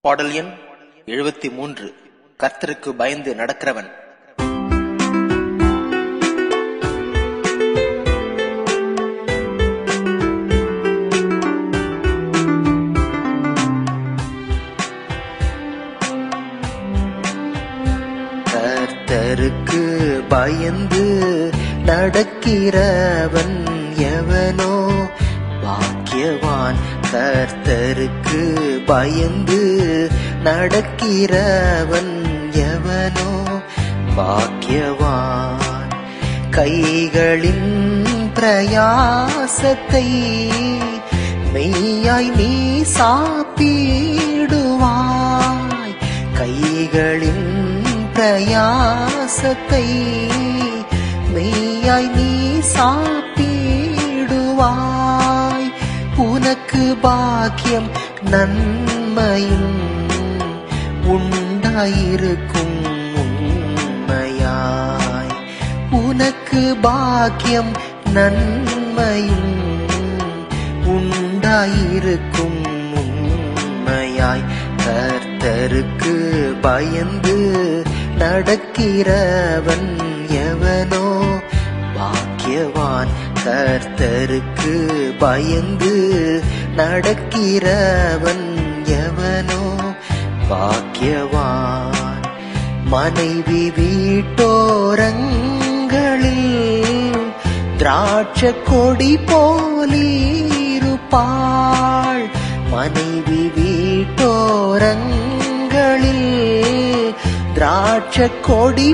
பாடல் எண் எழுபத்தி மூன்று கர்த்தருக்கு பயந்து நடக்கிறவன் கர்த்தருக்கு பயந்து நடக்கிறவன் எவனோ பாக்கியவான் கர்த்தருக்கு பயந்து நடக்கிறவன் எவனோ பாக்கியவான் கைகளின் பிரயாசத்தை மெய்யாய் நீ சாப்பிடுவாய் கைகளின் பிரயாசத்தை மெய்யாய் நீ சாப்பிடுவாய் உனக்கு பாக்கியம் நன்மையும் உண்டாயிருக்கும் உண்மையாய் உனக்கு பாக்கியம் நன்மையும் உண்டாயிருக்கும் உண்மையாய் கர்த்தருக்கு பயந்து நடக்கிறவன் எவனோ பாக்கியவான் கர்த்தருக்கு பயந்து நடக்கிறவன் எவனோ பாக்கியவான் மனைவி வீட்டோரங்களில் திராட்ச கொடி போலிருப்பாள் மனைவி வீட்டோரங்களில் திராட்ச கொடி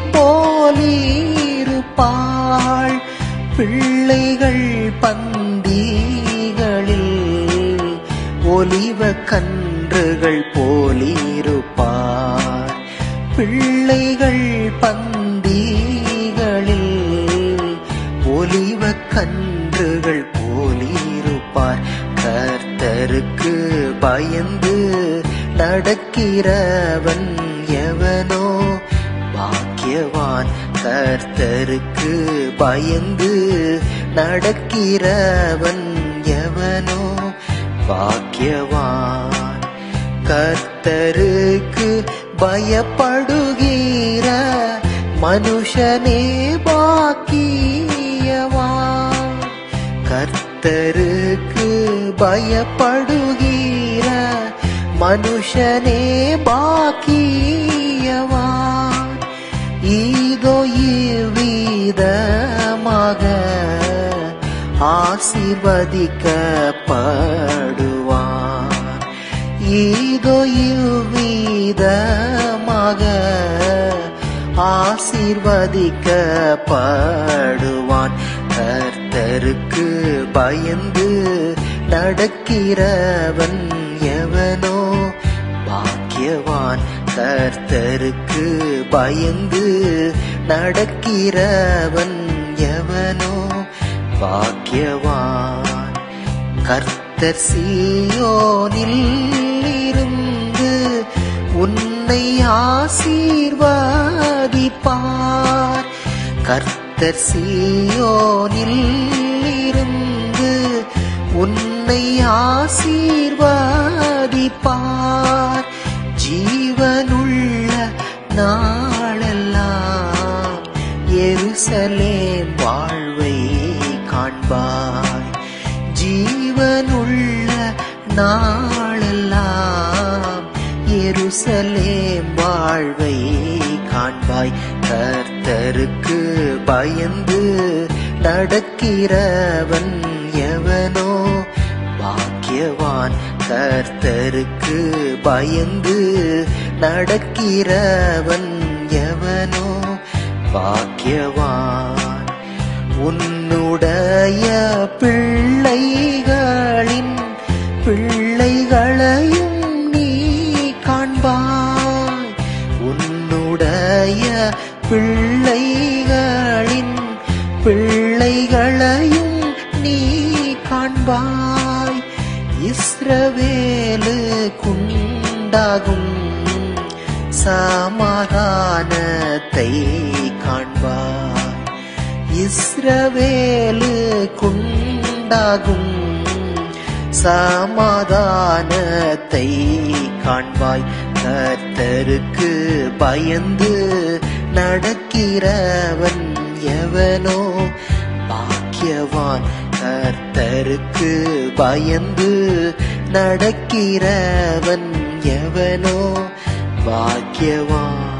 போலிருப்பாள் பிள்ளைகள் பந்திகளில் ஒலிவ கன்றுகள் போலிருப்பார் பிள்ளைகள் பந்திகளில் ஒலிவ கன்றுகள் போலிருப்பார் கர்த்தருக்கு பயந்து நடக்கிறவன் எவனோ பாக்கியவான் கர்த்தருக்கு பயந்து நடக்கிறவன் எவனோ பாக்கியவான் கர்த்தருக்கு பயப்படுகிற மனுஷனே பாக்கியவான் கர்த்தருக்கு பயப்படுகிற மனுஷனே பாக்கியவான் ஈதோ இவ்விதமாக ஆசீர்வதிக்கப்படுவான் ஈதோ இவ்விதமாக ஆசீர்வதிக்கப்படுவான் கர்த்தருக்கு பயந்து நடக்கிறவன் எவனோ பாக்கியவான் கர்த்தருக்கு பயந்து நடக்கிறவன் எவனோ பாக்கியவான் கர்த்தர் சீயோனில் இருந்து உன்னை ஆசீர்வதிப்பார் கர்த்தர் சீயோனில் இருந்து உன்னை ஆசீர்வதிப்பார் ஜீவனுள்ள நாளெல்லாம் எருசலேம் வாழ்வை காண்பாய் ஜீவனுள்ள நாளெல்லாம் எருசலேம் வாழ்வை காண்பாய் கர்த்தருக்கு பயந்து நடக்கிறவன் எவனோ பாக்கியவான் கர்த்தருக்கு பயந்து நடக்கிறவன் எவனோ பாக்கியவான் உன்னுடைய பிள்ளைகளின் பிள்ளைகளையும் நீ காண்பாய் உன்னுடைய பிள்ளைகளின் பிள்ளைகளையும் நீ காண்பாய் இஸ்ரவேலு குண்டாகும் சமாதானத்தை காண்பாய் இஸ்ரவேலு குண்டாகும் சமாதானத்தை காண்பாய் கர்த்தருக்கு பயந்து நடக்கிறவன் எவனோ பாக்கியவான் கர்த்தருக்கு பயந்து நடக்கிறவன் எவனோ பாக்கியவான்